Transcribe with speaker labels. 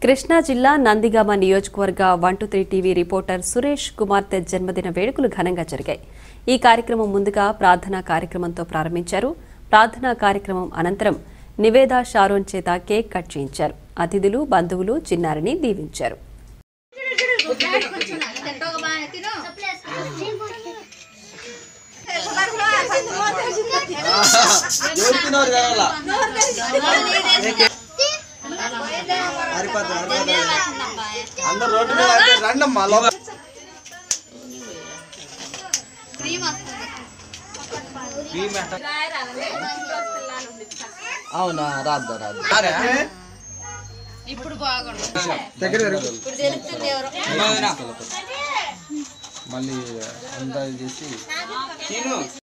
Speaker 1: కృష్ణా జిల్లా నందిగామ నియోజకవర్గ one two three TV reporter Suresh కుమార్తె జన్మదిన వేడుకలు ఘనంగా జరిగాయి ఈ కార్యక్రమం ముందుగా ప్రార్థనా కార్యక్రమంతో ప్రారంభించారు ప్రార్థనా కార్యక్రమం అనంతరం నివేదా షారోన్ చేత కేక్ కట్ చేయించారు అతిథులు బంధువులు చిన్నారిని దీవించారు
Speaker 2: దొరికినోరు కావాలా అరిపోద్దు అరిపోద్దు అందరు రోడ్డు మీద అయితే రండమ్మా లోపల అవునా రాద్దా రాద్దా
Speaker 3: ఇప్పుడు బాగుండు
Speaker 2: దగ్గర
Speaker 3: ఇప్పుడు తెలుస్తుంది ఎవరు
Speaker 2: మళ్ళీ అంతా చేసి